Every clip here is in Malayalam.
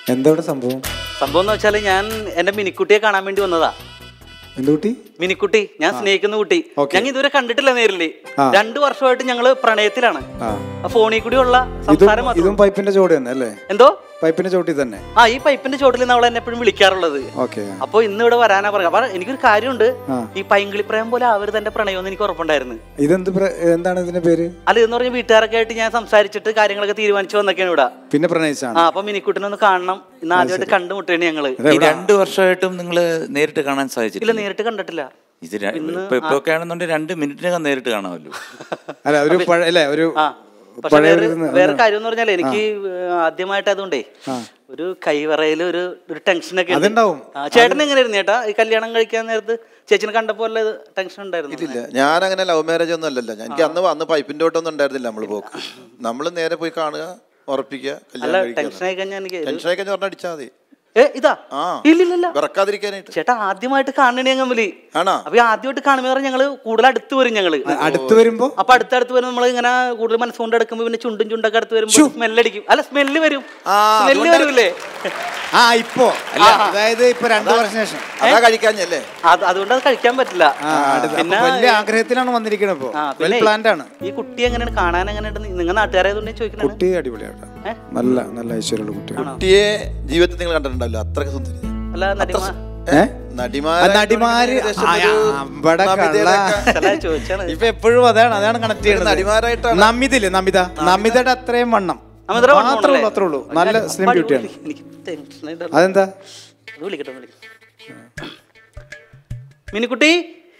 എന്താ ഇവിടെ സംഭവം സംഭവം എന്ന് വെച്ചാൽ ഞാൻ എന്റെ മിനിക്കുട്ടിയെ കാണാൻ വേണ്ടി വന്നതാ എന്ത് കുട്ടി മിനിക്കുട്ടി ഞാൻ സ്നേഹിക്കുന്ന കുട്ടി Okay. ഞങ്ങൾ ഇതുവരെ കണ്ടിട്ടില്ല നേരില് ആ. രണ്ടു വർഷമായിട്ട് ഞങ്ങള് പ്രണയത്തിലാണ് ആ ആ ഫോണിൽ കൂടിയുള്ള ഇതും സംസാരം മാത്രം ഇതും പൈപ്പിന്റെ ചോട് തന്നെ അല്ലേ എന്തോ പൈപ്പിന്റെ ചോട്ടിൽ തന്നെ ആ ഈ പൈപ്പിന്റെ ചോട്ടിൽ നിന്ന് അവൾ എന്നെ എപ്പോഴും വിളിക്കാറുള്ളത് ഓക്കെ അപ്പൊ ഇന്ന് ഇവിടെ വരാനാ പറയാ അപ്പൊ എനിക്കൊരു കാര്യമുണ്ട് ആ. ഈ പൈങ്കിളിപ്രായം പോലെ ആവരുത് എന്റെ പ്രണയം എന്ന് എനിക്ക് ഉറപ്പുണ്ടായിരുന്നു ഇതെന്ത് പ്ര- എന്താണ് ഇതിന്റെ പേര് അല്ല എന്ന് പറഞ്ഞ വീട്ടുകാരൊക്കെ ആയിട്ട് ഞാൻ സംസാരിച്ചിട്ട് കാര്യങ്ങളൊക്കെ തീരുമാനിച്ചു വന്നൊക്കെയാണ് ഇവിടെ പിന്നെ പ്രണയിച്ചാണ് ആ അപ്പൊ മിനിക്കുട്ടിനെ ഒന്ന് കാണണം ഇന്ന് ആദ്യമായിട്ട് കണ്ടുമുട്ടേണ് ഞങ്ങള് ഈ രണ്ട് വർഷമായിട്ടും നിങ്ങൾ നേരിട്ട് കാണാൻ ഇല്ല സാധിച്ചില്ല നേരിട്ട് കണ്ടിട്ടില്ല ഇത് ര- ഇപ്പൊ ഇപ്പൊ ഒക്കെ ആണെന്നുണ്ടെങ്കിൽ രണ്ട് മിനിറ്റിനകം നേരിട്ട് കാണാമല്ലോ അല്ല ഒരു പഴ അല്ലേ ഒരു ആ പക്ഷെ പഴയ വേറെ ഒരു ഇത് വേറെ കാര്യം എന്ന് പറഞ്ഞാൽ എനിക്ക് ആദ്യമായിട്ട് അതുകൊണ്ടേ ഒരു കൈവറയില് ഒരു ഒരു ടെൻഷനൊക്കെ ഉണ്ട്. അതുണ്ടാവും. ആ, ചേട്ടൻ എങ്ങനെയായിരുന്നു ചേട്ടാ ഈ കല്യാണം കഴിക്കാൻ നേരത്ത് ചേച്ചിനെ കണ്ടപ്പോൾ ടെൻഷൻ ഉണ്ടായിരുന്നു ഇല്ല ഞാൻ അങ്ങനെ ലവ് മാരേജ് ഒന്നും അല്ലല്ലോ എനിക്ക് അന്ന് അന്ന് പൈപ്പിന്റെ ഓട്ടൊന്നും ഉണ്ടായിരുന്നില്ല നമ്മൾ പോക്ക് നമ്മൾ നേരെ പോയി കാണുക ഉറപ്പിക്കുക അല്ല കല്യാണം കഴിക്കുക ടെൻഷൻ ആയി കഴിഞ്ഞാൽ എനിക്ക് ഒരു- ടെൻഷൻ ആയി കഴിഞ്ഞാൽ പറഞ്ഞാൽ അടിച്ചാൽ മതി ഏ ഇതാ ആ ഇല്ലില്ലല്ല വിറക്കാതിരിക്കാനായിട്ട് ചേട്ടാ ആദ്യമായിട്ട് കാണണേ കമ്മലി ആണോ അപ്പൊ ഈ ആദ്യമായിട്ട് കാണുമ്പോൾ പറഞ്ഞാൽ ഞങ്ങള് കൂടുതൽ അടുത്ത് വരും ഞങ്ങള് അടുത്ത് വരുമ്പോ അപ്പൊ അടുത്തടുത്ത് വരുമ്പോൾ നമ്മൾ ഇങ്ങനെ കൂടുതൽ മനസ്സുകൊണ്ട് എടുക്കുമ്പോ പിന്നെ ചുണ്ടും ചുണ്ടൊക്കെ അടുത്ത് വരുമ്പോൾ സ്മെല്ലടിക്കും അല്ല സ്മെല്ല് വരും ആ, സ്മെല്ല് വരൂലേ ആ ഇപ്പൊ അല്ല അതായത് ഇപ്പൊ രണ്ടു വർഷം ശേഷം അതാ കഴിക്കാഞ്ഞല്ലേ അത് അതുകൊണ്ട് അത് കഴിക്കാൻ പറ്റില്ല ആ അടുത്ത് അപ്പൊ പിന്നെ വലിയ ആഗ്രഹത്തിലാണ് വന്നിരിക്കുന്നത് ഇപ്പൊ ആ, വെൽ പിന്നെ പ്ലാൻഡ് ആണ് ഈ കുട്ടി എങ്ങനെയാണ് കാണാൻ എങ്ങനെയുണ്ട് നിങ്ങൾ നാട്ടുകാരായതുകൊണ്ട് ചോദിക്കണേ കുട്ടി അടിപൊളിയാട്ടോ ഏ? നല്ല നല്ല ഐശ്വര്യമുള്ള കുട്ടിയാണ് കുട്ടിയെ ജീവിതത്തിൽ നിങ്ങൾ കണ്ടിട്ടുണ്ടല്ലോ അത്രയ്ക്ക് സുന്ദരി അല്ല നടിമ ഏ നടിമാര് ആ, നടിമാര് ആ, ആ, ഇവിടെ കള്ള. അല്ല ചോദിച്ചാണ് ഇപ്പൊ എപ്പോഴും അതാണ് അതാണ് കണക്ട് ചെയ്യുന്നത് നടിമാരായിട്ടാണ് നമിതയില്ലേ നമിത നമിതയുടെ അത്രയും വണ്ണം അമിതയുടെ വണ്ണം മാത്രമേ ഉള്ളൂ ഉണ്ടല്ലേ? അത്രേ ഉള്ളൂ നല്ല സ്ലിം അടിപൊളി. ബ്യൂട്ടിയാണ് എനിക്ക് ടെൻഷൻ അതെന്താ അത് വിളിക്കട്ടെ ഒന്ന് വിളിക്കട്ടെ മിനിക്കുട്ടി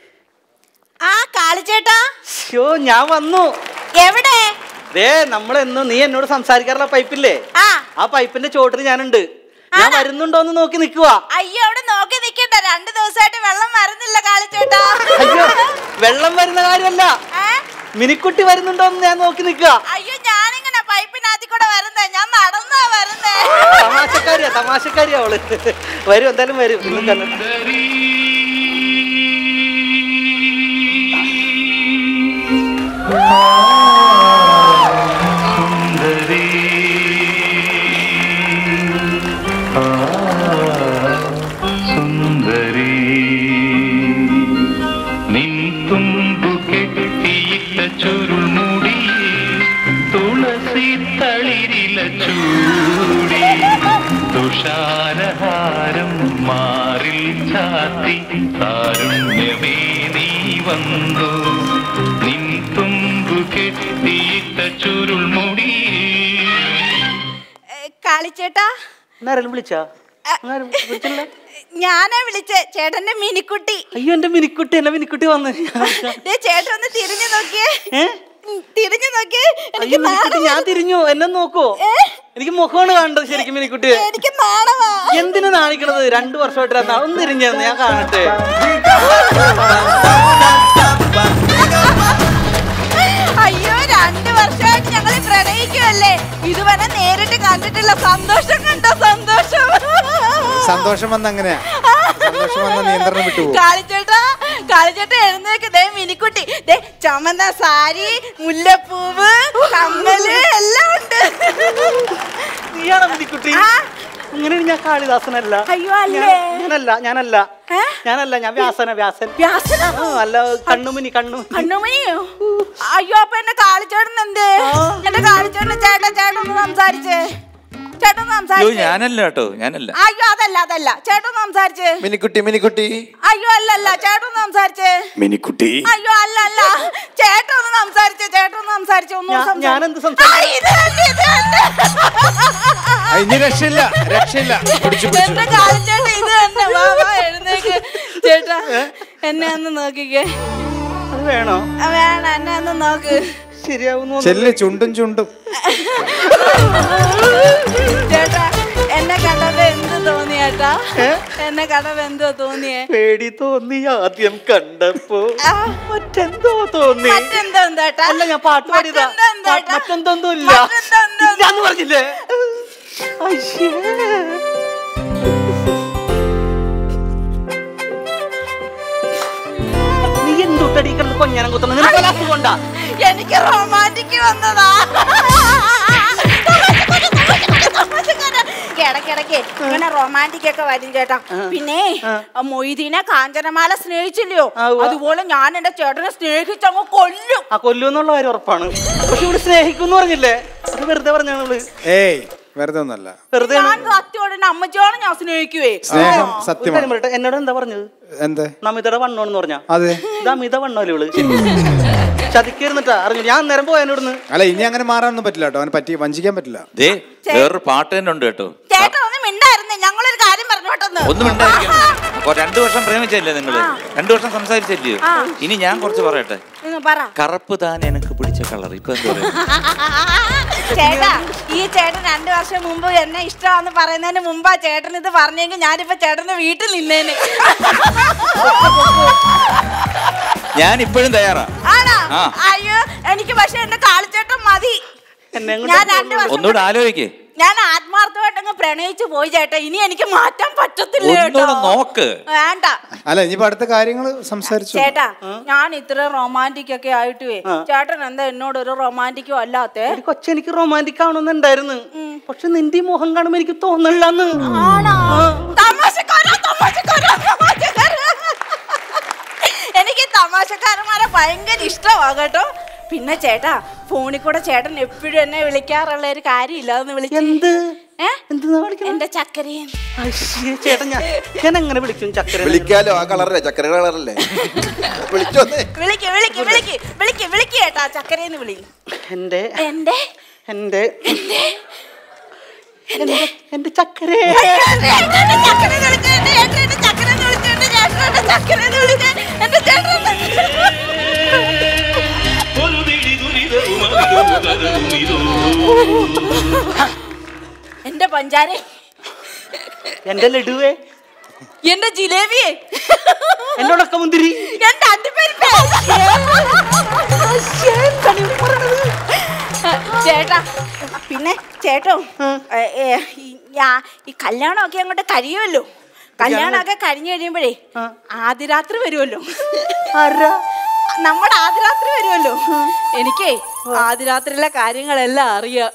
ആ കാളിച്ചേട്ടാ ഷോ ഞാൻ വന്നു എവിടെ ദേ നമ്മളെന്നും നീ എന്നോട് സംസാരിക്കാറുള്ള പൈപ്പില്ലേ ആ ആ പൈപ്പിന്റെ ചോട്ടിൽ ഞാനുണ്ട് ഞാൻ വരുന്നുണ്ടോന്ന് നോക്കി നിക്കുവാ അയ്യോ അവിടെ നോക്കി നിക്കണ്ട രണ്ടു ദിവസമായിട്ട് വെള്ളം വരുന്നില്ല കാളിച്ചേട്ടാ അയ്യോ വെള്ളം വരുന്ന കാര്യമല്ല ഏ? മിനിക്കുട്ടി വരുന്നുണ്ടോന്ന് ഞാൻ നോക്കി നിക്കുക അയ്യോ ഞാനിങ്ങനെ പൈപ്പിനകത്തിൽ കൂടെ വരുന്നേ ഞാൻ നടന്നാ വരുന്നേ തമാശക്കാരിയാ തമാശക്കാരിയാ അവള് വരും എന്തായാലും വരും ഇന്നും കണ്ടിട്ട് സുന്ദരി നിൻ തുമ്പു കെട്ടിയിട്ട ചുരുൾമുടി തുളസി തളിരില ചൂടി തുഷാരഹാരം മാറിൽ ചാത്തി താരുണ്യമേ നീ വന്നു നിൻ തുമ്പു കെട്ടിയിട്ട ചുരുൾമുടി ഏ, കാളിച്ചേട്ടാ എന്നാരും വിളിച്ചാ ആരും വിളിച്ചില്ല ഞാനാ വിളിച്ചേ ചേട്ടന്റെ മിനിക്കുട്ടി അയ്യോ എന്റെ മിനിക്കുട്ടി എന്റെ മിനിക്കുട്ടി വന്ന് ദേ ചേട്ടൻ ഒന്ന് തിരിഞ്ഞു നോക്കിയേ ഏ? ഉം, തിരിഞ്ഞു നോക്കിയേ അയ്യോ എനിക്ക് മിനിക്കുട്ടി ഞാൻ തിരിഞ്ഞു എന്നെ നോക്കോ ഏ? എനിക്ക് മുഖമാണ് കാണേണ്ടത് ശരിക്കും മിനിക്കുട്ടി എനിക്ക് നാണമാ എന്തിനു നാണിക്കണത് രണ്ടു വർഷമായിട്ട് എന്നാ ഒന്ന് തിരിഞ്ഞെന്ന് ഞാൻ കാണട്ടെ അയ്യോ രണ്ടു വർഷമായിട്ട് ഞങ്ങൾ പ്രണയിക്കുമല്ലേ ഇതുവരെ നേരിട്ട് കണ്ടിട്ടുള്ള സന്തോഷം കണ്ടോ സന്തോഷം സന്തോഷം വന്ന അങ്ങനെയാ സന്തോഷം വന്ന നിയന്ത്രണം വിട്ടുപോകും കാളിച്ചേട്ടാ കാളിച്ചേട്ടാ എഴുന്നേക്ക് ദേ മിനിക്കുട്ടി ദേ ചുമന്ന സാരി മുല്ലപ്പൂവ് കമ്മല് എല്ലാം ഉണ്ട് നീയാണോ മിനിക്കുട്ടി ആ. അങ്ങനെയാണ് ഞാൻ കാളിദാസനല്ല അയ്യോ, അല്ലേ? ഞാൻ- ഞാനല്ല ഞാനല്ല ഏ? ഞാനല്ല ഞാൻ വ്യാസന വ്യാസൻ വ്യാസനോ? ആ, അല്ല കണ്ണുമുനി കണ്ണു കണ്ണുമണിയോ അയ്യോ അപ്പൊ എന്റെ കാളിച്ചേട്ടൻ എന്തേ എന്റെ കാളിച്ചേട്ടൻ ചേട്ടാ ചേട്ടൻ ഒന്ന് സംസാരിച്ചേ ചേട്ടൻ ഒന്ന് അയ്യോ സംസാരിച്ചേ ഞാനല്ല കേട്ടോ ഞാനല്ല അയ്യോ അതല്ല അതല്ല ചേട്ടൻ ഒന്ന് സംസാരിച്ചേ മിനിക്കുട്ടി മിനിക്കുട്ടി അയ്യോ അല്ല അല്ല ചേട്ടൻ ഒന്ന് സംസാരിച്ചേ മിനിക്കുട്ടി അയ്യോ അല്ല അല്ല ചേട്ടൻ ഒന്ന് സംസാരിച്ചേ ചേട്ടൻ ഒന്ന് സംസാരിച്ചേ ഒന്ന് ഞാൻ- സംസാരിച്ചേ. ഞാനെന്ത് സംസാരിക്കും? ആ, ഇത് തന്നെ, ഇത് തന്നെ. ആ, ഇനി രക്ഷയില്ല രക്ഷയില്ല പിടിച്ചു പിടിച്ചു എന്റെ കാലിച്ചേട്ടൻ ഇത് തന്നെ വാ വാ എഴുന്നേക്ക് ചേട്ടാ എന്നെ ഒന്ന് നോക്കിക്കേ അത് വേണോ ആ, വേണം എന്നെ ഒന്ന് നോക്ക് ശരിയാവുന്നു ചെല്ല് ചുണ്ടും ചുണ്ടും ചേട്ടാ എന്നെ കണ്ടപ്പോ എന്ത് തോന്നി ചേട്ടാ എന്നെ കണ്ടപ്പോ എന്തോ തോന്നിയേ പേടി തോന്നി ആദ്യം കണ്ടപ്പോ ആ, മറ്റെന്തോ തോന്നി മറ്റെന്തോ എന്താട്ടാ അല്ല ഞാൻ പാട്ട് പാടിയതാ മറ്റെന്തോ എന്താട്ടാ? മറ്റെന്തൊന്നും ഇല്ല മറ്റെന്തോ എന്താ? ഇല്ലാന്ന് പറഞ്ഞില്ലേ അയ്യേ. നീ എന്തുട്ടടി കിടന്ന് കൊഞ്ഞാനം കുത്തുന്നത് നിനക്ക് വല്ല അസുഖമുണ്ടാ എനിക്ക് റൊമാൻറ്റിക് വന്നതാ ഇടക്കിടക്ക് റൊമാൻറ്റിക് ഒക്കെ വരും ചേട്ടാ പിന്നെ ആ മൊയ്തീനെ കാഞ്ചനമാല സ്നേഹിച്ചില്ലയോ ആ, ഉവ്വ. അതുപോലെ ഞാൻ എന്റെ ചേട്ടനെ സ്നേഹിച്ചങ്ങ് കൊല്ലും ആ കൊല്ലുന്നുള്ള കാര്യം ഉറപ്പാണ് പക്ഷെ ഇവിടെ സ്നേഹിക്കും പറഞ്ഞില്ലേ അത് വെറുതെ പറഞ്ഞാണ് ഏയ് വെറുതെ ഒന്നല്ല വെറുതെ ഞാൻ സത്യോടെ എന്റെ അമ്മച്ചോടെ ഞാൻ സ്നേഹിക്കുവേ സ്നേഹം ഒരു സത്യമാണ് കാര്യം പറയട്ടെ എന്നോട് എന്താ പറഞ്ഞത് എന്ത് നമിതയുടെ വണ്ണോന്ന് പറഞ്ഞ അതെ ഇത് അമിത വണ്ണമല്ലേ ഇവള് ചതിക്കരുന്നിട്ടാ അറിഞ്ഞു ഞാൻ നേരം പോയതിനോടുന്ന് അല്ല ഇനി അങ്ങനെ മാറാനൊന്നും പറ്റില്ല കേട്ടോ അവനെ പറ്റി വഞ്ചിക്കാൻ പറ്റില്ല ദേ വേറൊരു പാട്ട് തന്നെ ഉണ്ട് കേട്ടോ ചേട്ടൻ ഒന്ന് മിണ്ടായിരുന്നേ ഞങ്ങളൊരു കാര്യം പറഞ്ഞു പെട്ടെന്ന് ഒന്നും ഉണ്ടായിരിക്കും രണ്ടു വർഷം പ്രേമിച്ചല്ലേ നിങ്ങള് രണ്ടു വർഷം സംസാരിച്ചല്ലയോ ഇനി ഞാൻ കുറച്ച് പറയട്ടെ ഒന്ന് പറ കറുപ്പ് താൻ എനിക്ക് പിടിച്ച കളർ ഇപ്പൊ എന്താ പറയുക ചേട്ടാ ഈ ചേട്ടൻ രണ്ടു വർഷം മുമ്പ് എന്നെ ഇഷ്ടമാന്ന് പറയുന്നതിന് മുമ്പാ ചേട്ടൻ ഇത് പറഞ്ഞെങ്കിൽ ഞാനിപ്പോ ചേട്ടന്റെ വീട്ടിൽ നിന്നേന് ഞാൻ ഇപ്പോഴും തയ്യാറാ ആണോ ആ. അയ്യോ എനിക്ക് പക്ഷെ എന്റെ കാളിച്ചേട്ടൻ മതി എന്നെ ഞാൻ രണ്ടു വർഷം ഒന്നുകൂടെ ആലോചിക്കേ ഞാൻ ആത്മാർത്ഥമായിട്ടങ്ങ് പ്രണയിച്ചു പോയി ചേട്ടാ ഇനി എനിക്ക് മാറ്റാൻ പറ്റത്തില്ല ഒന്നുകൂടെ കേട്ടോ. നോക്ക് വേണ്ട അല്ല ഇനിയിപ്പോ അടുത്ത കാര്യങ്ങൾ സംസാരിച്ചു ചേട്ടാ ഞാൻ ഇത്ര റൊമാൻറ്റിക് ഒക്കെ ആയിട്ടുവേ ചേട്ടൻ എന്താ എന്നോട് ഒരു റൊമാൻറ്റിക്കും അല്ലാത്തെ ഒരു കൊച്ചെനിക്ക് റൊമാൻറ്റിക് ആവണമെന്നുണ്ടായിരുന്നു പക്ഷെ നിന്റെ ഈ മുഖം കാണുമ്പോ എനിക്ക് തോന്നില്ലെന്ന് ആണോ തമാശക്കാരാ തമാശക്കാരാ തമാശക്കാരാ എനിക്ക് തമാശക്കാരന്മാരെ ഭയങ്കര ഇഷ്ടമാ കേട്ടോ പിന്നെ ചേട്ടാ ഫോണിൽ കൂടെ ചേട്ടൻ എപ്പോഴും എന്നെ വിളിക്കാറുള്ള ഒരു കാര്യമില്ല അതൊന്ന് വിളിച്ച് എന്ത് ഏ? എന്തെന്നാ വിളിക്കുന്നത് എന്റെ ചക്കരയും അയ്യേ, ചേട്ടൻ ഞാൻ ഞാൻ എങ്ങനെ വിളിക്കും ചക്കര വിളിക്കാലോ ആ കളറല്ലേ ചക്കര കളറല്ലേ വിളിച്ചോന്നേ വിളിക്ക് വിളിക്ക് വിളിക്ക് വിളിക്ക് വിളിക്ക് ചേട്ടാ ചക്കരയെന്ന് വിളി എന്റെ എന്റെ എന്റെ എന്റെ എന്റെ ചക്കരേ എന്റെ ചക്കരയെന്ന് വിളിക്ക്, എന്റെ ചേട്ടൻ എന്റെ ചക്കരയെന്ന് വിളിക്ക്, എന്റെ ചേട്ടൻ എന്റെ ചക്കരയെന്ന് വിളിക്ക്, എന്റെ ചേട്ടൻ എന്റെ- എന്റെ പഞ്ചാരെ എന്റെ ലഡുവേ എന്റെ ജിലേബിയെ എന്റെ ഉണക്കമുന്തിരി എന്റെ അണ്ടിപ്പരിപ്പേ ചേട്ടാ പിന്നെ ചേട്ടോ ഏ, ഏ, ഈ ഞാ- ഈ കല്യാണമൊക്കെ അങ്ങോട്ട് കഴിയുമല്ലോ കല്യാണമൊക്കെ കഴിഞ്ഞു കഴിയുമ്പോഴേ ആദ്യരാത്രി വരുമല്ലോ ആരാ നമ്മുടെ ആദ്യരാത്രി വരുമല്ലോ എനിക്കേ ആദ്യരാത്രിയിലെ കാര്യങ്ങളെല്ലാം അറിയാം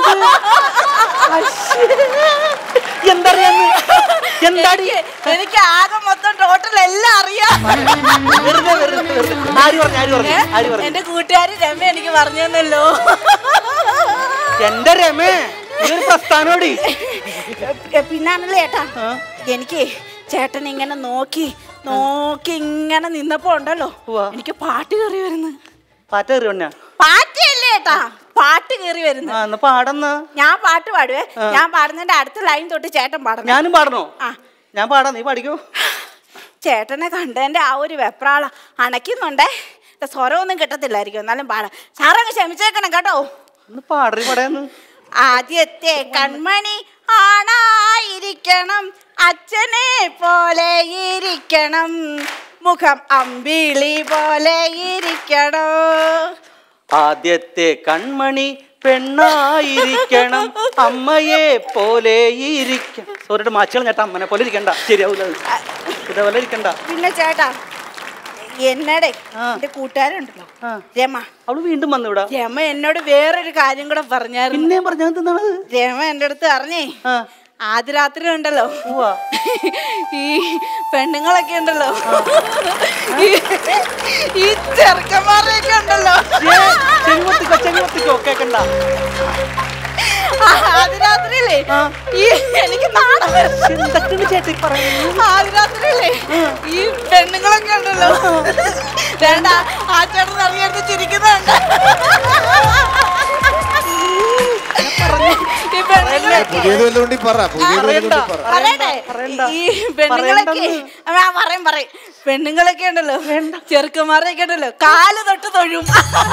എന്തറിയാന്ന് എന്താടി എനിക്ക് എനിക്ക് ആകെ മൊത്തം ടോട്ടൽ എല്ലാം അറിയാം വെറുതെ വെറുതെ വെറുതെ ആര് പറഞ്ഞു ആര് പറഞ്ഞു ആര് പറഞ്ഞു എന്റെ കൂട്ടുകാരി രമ എനിക്ക് പറഞ്ഞു തന്നല്ലോ എന്റെ രമേ ഇതൊരു പ്രസ്ഥാനോടി പിന്നാണല്ലേ ഏട്ടാ എനിക്ക് ചേട്ടൻ ഇങ്ങനെ നോക്കി നോക്കി ഇങ്ങനെ നിന്നപ്പോ ഉണ്ടല്ലോ ഉവ്വ. എനിക്ക് പാട്ട് കയറി വരുന്നു പാറ്റ കയറി വണ്ണ പാറ്റല്ലേ ഏട്ടാ പാട്ട് കയറി വരുന്നു ആ എന്നാ പാടന്ന ഞാൻ പാട്ട് പാടുവേ ഞാൻ പാടുന്നതിന്റെ അടുത്ത ലൈൻ തൊട്ട് ചേട്ടൻ പാടണം ഞാനും പാടണോ ആ. ഞാൻ പാടാം നീ പാടിക്കോ ചേട്ടനെ കണ്ടതിന്റെ ആ ഒരു വെപ്രാള അണയ്ക്കുന്നുണ്ടേ ഇത് സ്വരമൊന്നും കിട്ടത്തില്ലായിരിക്കും എന്നാലും പാടാം സാറങ്ങ് ക്ഷമിച്ചേക്കണം കേട്ടോ ഒന്ന് പാടറി പടയെന്ന് ആദ്യത്തെ കൺമണി ആണായിരിക്കണം അച്ഛനെ പോലെ ഇരിക്കണം മുഖം അമ്പിളി പോലെ ഇരിക്കണം ആദ്യത്തെ കൺമണി പെണ്ണായിരിക്കണം അമ്മയെ പോലെ ഇരിക്കണം സോറിയുടെ മാച്ചുകൾ ചേട്ടാ അമ്മനെ പോലെ ഇരിക്കണ്ട ശരിയാവൂല അത്. ഇതേപോലെ ഇരിക്കണ്ട പിന്നെ ചേട്ടാ എന്നടെ ആ. എന്റെ കൂട്ടുകാരുണ്ടല്ലോ ആ. രമ അവള് വീണ്ടും വന്നു ഇവിടെ രമ എന്നോട് വേറൊരു കാര്യം കൂടെ പറഞ്ഞായിരുന്നു പിന്നെ പറഞ്ഞാൽ എന്താണ് രമ എന്റെ അടുത്ത് പറഞ്ഞേ ആ ആദ്യ രാത്രി ഉണ്ടല്ലോ ഉവ്വ. ഈ പെണ്ണുങ്ങളൊക്കെ ഉണ്ടല്ലോ ഈ- ഈ ചെറുക്കന്മാരെയൊക്കെ ഉണ്ടല്ലോ ഏ, ചെവി പൊത്തിക്കോ ചെവി പൊത്തിക്കോ കേക്കണ്ട ആദ്യ രാത്രിയില്ലേ ഈ എനിക്ക് നാണം വരുന്നു. എന്തൊക്കെയാണ് ചേട്ടി പറയുന്നത് ആദ്യ രാത്രിയില്ലേ ഈ പെണ്ണുങ്ങളൊക്കെ ഉണ്ടല്ലോ വേണ്ട ആ ചേട്ടൻ ഇറങ്ങിയെടുത്ത് ചിരിക്കുന്നുണ്ട് ഈ പെണ്ണുങ്ങളൊക്കെ പുതിയത് വല്ലതുകൊണ്ട് പറ പുതിയത് പറയണ്ട. വല്ലതുകൊണ്ട് പറ പറയട്ടെ പറയണ്ട. ഈ പെണ്ണുങ്ങളൊക്കെ പറയണ്ടെന്ന്. ആ പറയും പറയും പെണ്ണുങ്ങളൊക്കെ ഉണ്ടല്ലോ ചെറുക്കന്മാരൊക്കെ ഉണ്ടല്ലോ കാല് തൊട്ട് തൊഴും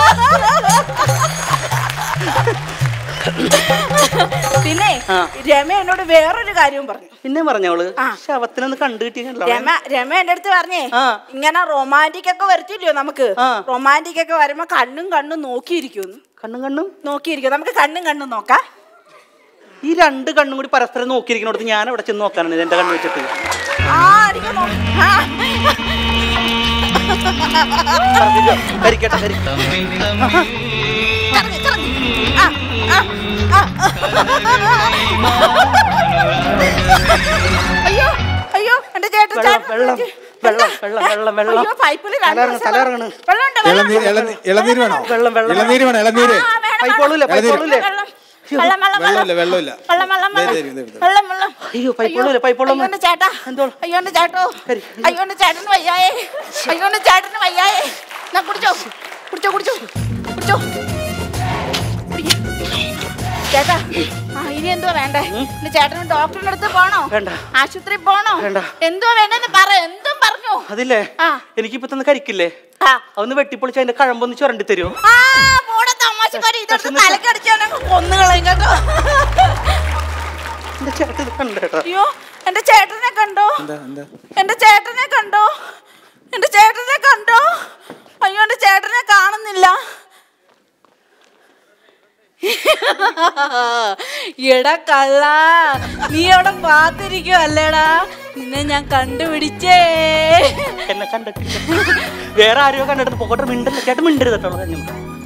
പിന്നെ രമ എന്നോട് വേറൊരു കാര്യവും പറഞ്ഞു പിന്നെ പറഞ്ഞവള് ആ. ശവത്തിനൊന്ന് കണ്ടു കിട്ടിയല്ലോ രമ രമ എന്റെ അടുത്ത് പറഞ്ഞേ ആ. ഇങ്ങനെ റൊമാൻറ്റിക് ഒക്കെ വരത്തില്ലയോ നമുക്ക് ആ. റൊമാൻറ്റിക് ഒക്കെ വരുമ്പോ കണ്ണും കണ്ണും നോക്കിയിരിക്കും കണ്ണും കണ്ണും നോക്കിയിരിക്കും നമുക്ക് കണ്ണും കണ്ണും നോക്കാം ഈ രണ്ട് കണ്ണും കൂടി പരസ്പരം നോക്കിയിരിക്കണോടത്ത് ഞാൻ അവിടെ ചെന്ന് നോക്കാനാണ് എന്റെ കണ്ണ് വെച്ചിട്ട് ആ എനിക്ക് നോ- ആ. ഛർദ്ദിച്ചോ? കരിക്കട്ടെ കരിക്കട്ടെ കറങ്ങി, കറങ്ങി. ആ, ആ, ആ. അയ്യോ അയ്യോ എന്റെ ചേട്ടൻ വെള്ളം, ചേട്ടൻ വെള്ളം, വിളിച്ച്. വെള്ളം, വെള്ളം, വെള്ളം, വെള്ളം. അയ്യോ പൈപ്പിൽ രണ്ട് തലയിറങ്ങ്, ദിവസം തലയിറങ്ങണ്. വെള്ളമുണ്ട്, ഇളനീര് വെള്ളം. ഇളനീ- ഇളനീര് വേണോ വെള്ളം, വെള്ളം. ഇളനീര് വേണം ഇളനീര് ആ, വേണം, പൈപ്പ് വേണം. കൊള്ളൂലേ പൈപ്പ് വെള്ളം, കൊള്ളൂലേ വെള്ളം, വെള്ളം, വെള്ളം, വെള്ളമില്ല വെള്ളമില്ല വെള്ളം, വെള്ളം, ദേ, വെള്ളം. ദേ, ദേ, ദേ. വെള്ളം, വെള്ളം. അയ്യോ പൈപ്പ് കൊള്ളൂലേ പൈപ്പ് അയ്യോ കൊള്ളുന്നു എന്റെ ചേട്ടാ എന്തോ? അയ്യോ എന്റെ ചേട്ടോ കരി. അയ്യോ എന്റെ ചേട്ടന് വയ്യായേ അയ്യോ എന്റെ ചേട്ടന് വയ്യായേ എന്നാ കുടിച്ചോ കുടിച്ചോ കുടിച്ചോ കുടിച്ചോ കുടിക്ക്. ചേട്ടാ ആ ഇനി എന്തോ വേണ്ടേ എന്റെ ചേട്ടന് ഡോക്ടറിന്റെ അടുത്ത് പോണോ വേണ്ട. ആശുപത്രി പോണോ വേണ്ട. എന്തോ വേണ്ടെന്ന് പറ എന്തും പറഞ്ഞു അതില്ലേ ആ. എനിക്കിപ്പോ തന്നെ കരിക്കില്ലേ ആ അതൊന്ന് വെട്ടിപ്പൊളിച്ച് അതിന്റെ കഴമ്പൊന്ന് ചുരണ്ടി തരുമോ ആ പോടെ തമാശക്കാരി ഇതൊക്കെ തലക്കടിച്ചാണ് കൊന്നുകളയും കേട്ടോ എന്റെ ചേട്ടൻ ഇത് കണ്ടേട്ടാ അയ്യോ എന്റെ ചേട്ടനെ കണ്ടോ എന്താ എന്താ എന്റെ ചേട്ടനെ കണ്ടോ എന്റെ ചേട്ടനെ കണ്ടോ അയ്യോ എന്റെ ചേട്ടനെ കാണുന്നില്ല എടാ കള്ള നീ അവിടെ പാത്തിരിക്കോ അല്ലേടാ നിന്നെ ഞാൻ കണ്ടുപിടിച്ചേ എന്നെ കണ്ടിട്ടില്ല വേറെ ആരെയോ കണ്ടിട്ട് പോകട്ടെ മിണ്ടല്ല ചേട്ടൻ മിണ്ടരുത് കേട്ടോ കാര്യം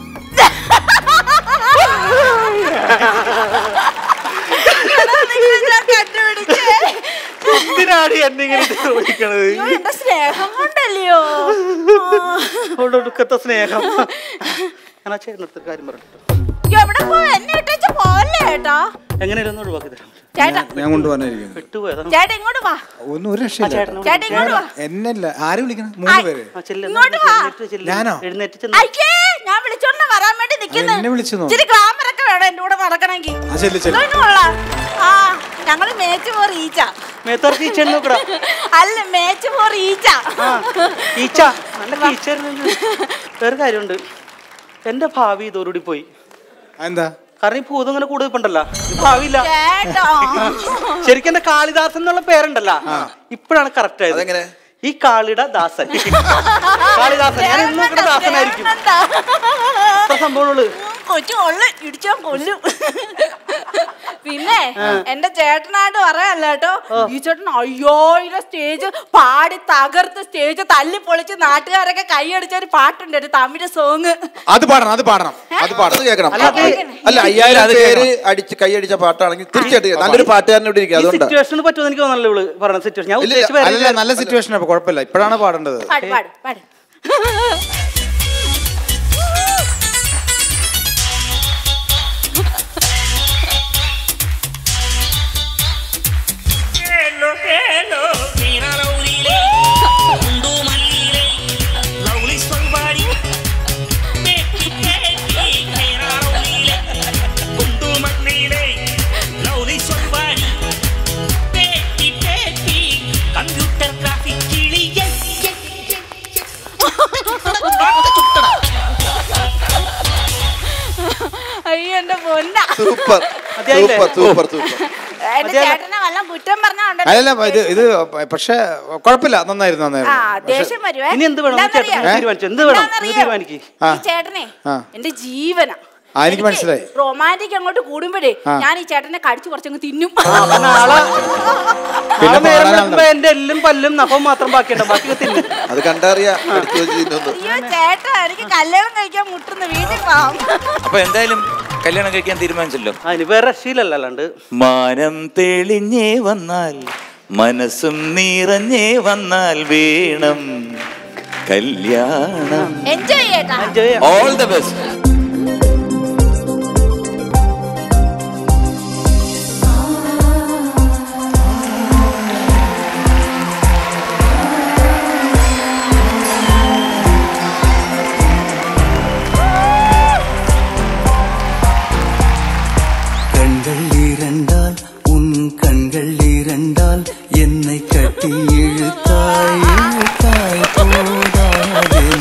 എടാ, നിന്നെ ഞാൻ കണ്ടുപിടിച്ചേ എന്തിനാണ് എന്നെ ഇങ്ങനെ ചോദിക്കണത് അയ്യോ എന്റെ സ്നേഹം കൊണ്ടല്ലയോ ആ. അവളുടെ ഒടുക്കത്തെ സ്നേഹം ഞാൻ ആ ചേട്ടനടുത്ത് കാര്യം പറഞ്ഞു അയ്യോ, എവിടെ പോ എന്നെ ഇട്ടേച്ച് പോവല്ലേ ചേട്ടാ എങ്ങനെയാലും ഒന്ന് ഒഴിവാക്കി തരാം ചേട്ടാ ഞാൻ കൊണ്ടുവന്നിരിക്കുന്നു വിട്ടുപോയതാണ് ചേട്ടാ ഇങ്ങോട്ട് വാ ഒന്നും ഒരു രക്ഷയില്ല ചേട്ടനോട് ചേട്ടാ ഇങ്ങോട്ട് വാ എന്നല്ല ആര് വിളിക്കണം മൂന്ന് പേര് ആ ചെല്ല് ഇങ്ങോട്ട് വാ. എഴുന്നേറ്റ് ചെല്ല്. ഞാനോ? എഴുന്നേറ്റ് ചെന്ന് അയ്യേ ഞാൻ വിളിച്ചോണ്ട് വരാൻ വേണ്ടി നിക്കുന്നു എന്നെ വിളിച്ചെന്നോ? ഇച്ചിരി ഗ്ലാമർ ഒക്കെ വേണം എന്റെ കൂടെ നടക്കണമെങ്കിൽ ആ ചെല്ല് ചെല്ല് ഇതൊന്നും കൊള്ളാം. ആ ഞങ്ങള് മേച്ച് പോർ ഈച്ച മേത്തോർക്ക് ഈച്ച നോക്കടാ അല്ല മേച്ച് പോർ ഈച്ച ആ ഈച്ച നല്ല ഈച്ച വേറെ കാര്യമുണ്ട് എന്റെ ഭാവി ഇതോടുകൂടി പോയി എന്താ കാരണം ഈ ഭൂതം ഇങ്ങനെ കൂടുതൽ ഇപ്പണ്ടല്ല ഭാവിയില്ല ചേട്ടാ ശരിക്കും എന്റെ കാളിദാസൻ എന്നുള്ള പേരുണ്ടല്ലോ ഇപ്പോഴാണ് കറക്റ്റ് ആയത് അതെങ്ങനെ? ഈ കാളിയുടെ ദാസൻ കാളിദാസൻ ഞാൻ എന്നും ഇവിടെ ദാസനായിരിക്കും വേണ്ട. ഇത്ര സംഭവമുള്ളൂ കൊച്ചു കൊള്ളു ഇടിച്ചാ കൊല്ലും പിന്നെ എന്റെ ചേട്ടനായിട്ട് പറയല്ല കേട്ടോ ഈ ചേട്ടൻ അയ്യോയിരം സ്റ്റേജ് പാടി തകർത്ത് സ്റ്റേജ് തല്ലി പൊളിച്ച് നാട്ടുകാരൊക്കെ കൈയടിച്ച ഒരു പാട്ടുണ്ട് ഒരു തമിഴ് സോങ് അത് പാടണം അത് പാടണം അത് പാടണം അത് കേൾക്കണം അല്ല, അത് അല്ല അയ്യായിരം പേര് അടിച്ച് കൈയടിച്ച പാട്ടാണെങ്കിൽ തീർച്ചയായിട്ടും കേൾക്കാം. നല്ലൊരു പാട്ടുകാരൻ ഇവിടെ ഇരിക്കുക ഈ അതുകൊണ്ടാണ് സിറ്റുവേഷന് പറ്റുമെന്ന് എനിക്ക് തോന്നുന്നില്ല ഇവള് പറഞ്ഞ സിറ്റുവേഷൻ ഞാൻ ഇല്ല, ഉദ്ദേശിച്ച പേര് അല്ല നല്ല സിറ്റുവേഷൻ അപ്പൊ കുഴപ്പമില്ല ഇപ്പോഴാണ് പാടേണ്ടത് പാട് പാട് പാട് ഹേലോ ഹേലോ നീനാലൗലിയിലെ കുണ്ടുമല്ലിയിലെ ലൗലി സ്വൽവാടി കേട്ടി കേട്ടി നീനാലൗലിയിലെ കുണ്ടുമല്ലിയിലെ ലൗലി സ്വൽവാടി കേട്ടി കേട്ടി കമ്പ്യൂട്ടർ ഗ്രാഫിക് കിളിയെ അയ്യോ എന്റെ പൊന്ന സൂപ്പർ മതിയായില്ലേ? സൂപ്പർ സൂപ്പർ സൂപ്പർ എന്റെ ചേട്ടനെ വല്ല കുറ്റം പറഞ്ഞാ അല്ലല്ല ഇത് ഇത് പക്ഷെ കുഴപ്പമില്ല നന്നായിരുന്നു ആ നന്നായിരുന്നു ദേഷ്യം വരുവേ ഇനി എന്ത് വേണം? എന്താന്നറിയോ? ചേട്ടൻ തീരുമാനിച്ചു. എന്ത് വേണം? എന്താന്നറിയോ? നിങ്ങൾ തീരുമാനിക്ക്. ആ. ഈ ചേട്ടനെ ആ. എന്റെ ജീവനാ ആ, എനിക്ക് മനസ്സിലായി. റൊമാൻറ്റിക് അങ്ങോട്ട് കൂടുമ്പോഴേ ആ. ഞാൻ ഈ ചേട്ടനെ കടിച്ചു കുറച്ചങ്ങ് തിന്നും അപ്പൊ നാളെ പിന്നെ നാളെ നേരം പാടാനാണ്. വെളുക്കുമ്പോ എന്റെ എല്ലും പല്ലും നഖവും മാത്രം ബാക്കിയുണ്ട് ബാക്കി തിന്നു അത് കണ്ടറിയാ എടുത്തു വെച്ച് തിന്നുന്നു അയ്യോ ചേട്ടാ എനിക്ക് കല്യാണം കഴിക്കാൻ മുട്ടുന്നു വീട്ടിൽ പോവാം അപ്പൊ എന്തായാലും കല്യാണം കഴിക്കാൻ തീരുമാനിച്ചല്ലോ അതിന് വേറെ രക്ഷയില്ലല്ലോ അല്ലാണ്ട് മാനം തെളിഞ്ഞേ വന്നാൽ മനസ്സും നിറഞ്ഞേ വന്നാൽ വേണം കല്യാണം എൻജോയ് ചെയ്യട്ടാ എൻജോയ് ചെയ്യാം ഓൾ ദ ബെസ്റ്റ് கண்கள் இரண்டால் உன் கண்கள் இரண்டால் என்னை கட்டி இழுத்தாய் இழுத்தாய் போதாதே